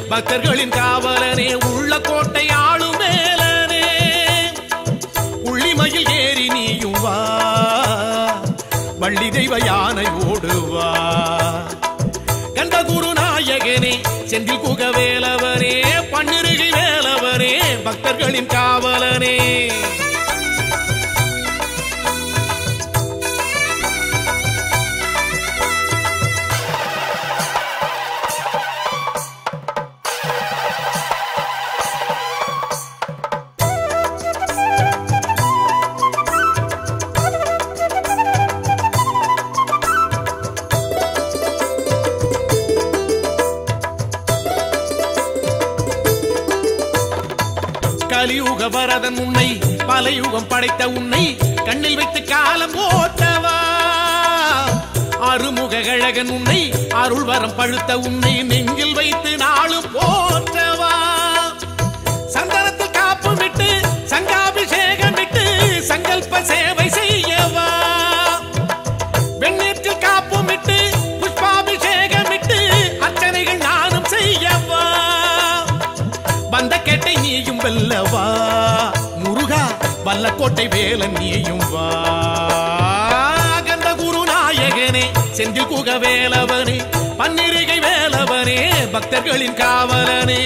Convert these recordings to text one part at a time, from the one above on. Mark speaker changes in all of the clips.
Speaker 1: பக்தர்களின் காவலனே உள்ள கோட்டை ஆளும் மேலனே உள்ளிமையில் ஏறி நீயும் வா வள்ளி தெய்வ யானை ஓடுவா கண்ட குரு நாயகனே செந்தில் குக வேலவனே பன்னிருகி வேலவனே பக்தர்களின் காவலனே கலியுக வரதன் உன்னை பலயுகம் படைத்த உன்னை கண்ணில் வைத்து காலம் ஓட்டவா அருமுக கழகன் உன்னை அருள் வரம் பழுத்த உன்னை நெஞ்சில் வைத்து நாளும் போற்றவா சந்தனத்தில் காப்பு விட்டு சங்காபிஷேகம் விட்டு சங்கல்ப சேவை செய்யவா வெண்ணீற்றில் காப்புமிட்டு புஷ்பாபிஷேகமிட்டு அர்ச்சனைகள் நானும் செய்யவா வந்த கேட்டை நீயும் வெல்லவா முருகா வல்லக்கோட்டை வேலன் நீயும் வா கந்த குரு நாயகனே செந்தில் குக வேலவனே பன்னிருகை வேலவனே பக்தர்களின் காவலனே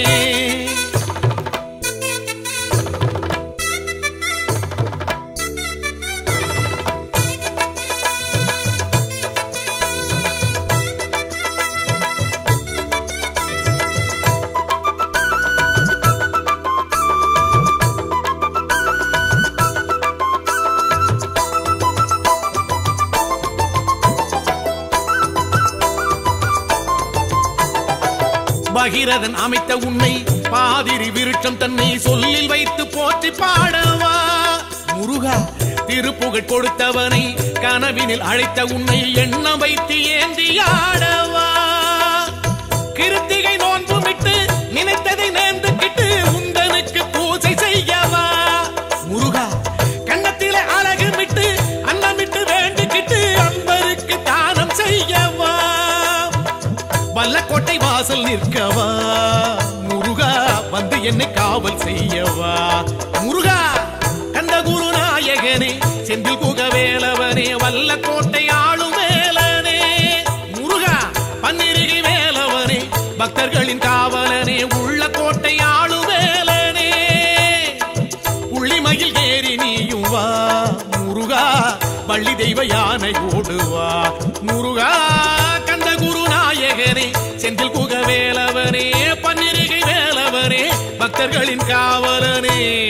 Speaker 1: பகிரதன் அமைத்த உன்னை பாதிரி விருட்சம் தன்னை சொல்லில் வைத்து போற்றி பாடவா முருகா திருப்புகழ் கொடுத்தவனை கனவினில் அழைத்த உன்னை எண்ணம் வைத்து ஏந்தி ஆடவா கிருத்திகை நோன்பு விட்டு நினைத்ததை நேர்ந்துக்கிட்டு உந்தனுக்கு பூஜை செய்யவா முருகா கண்ணத்திலே அழகு விட்டு அன்னமிட்டு வேண்டிக்கிட்டு அன்பருக்கு தானம் செய்யவா வல்லக்கோட்டை வாசல் நிற்கவா முருகா வந்து என்னை காவல் செய்யவா முருகா கந்த குரு நாயகனே செந்தில் குக வேலவனே வல்லக்கோட்டை ஆளும் வேலனே முருகா பன்னிருகை வேலவனே பக்தர்களின் காவலனே உள்ள கோட்டை ஆளும் வேலனே புள்ளிமயில் ஏறி நீயும் வா முருகா வள்ளி தெய்வ யானை ஓடுவா முருகா கந்த குரு நாயகனே செந்தில் குக வேலவனே பன்னிருகை வேலவனே பக்தர்களின் காவலனே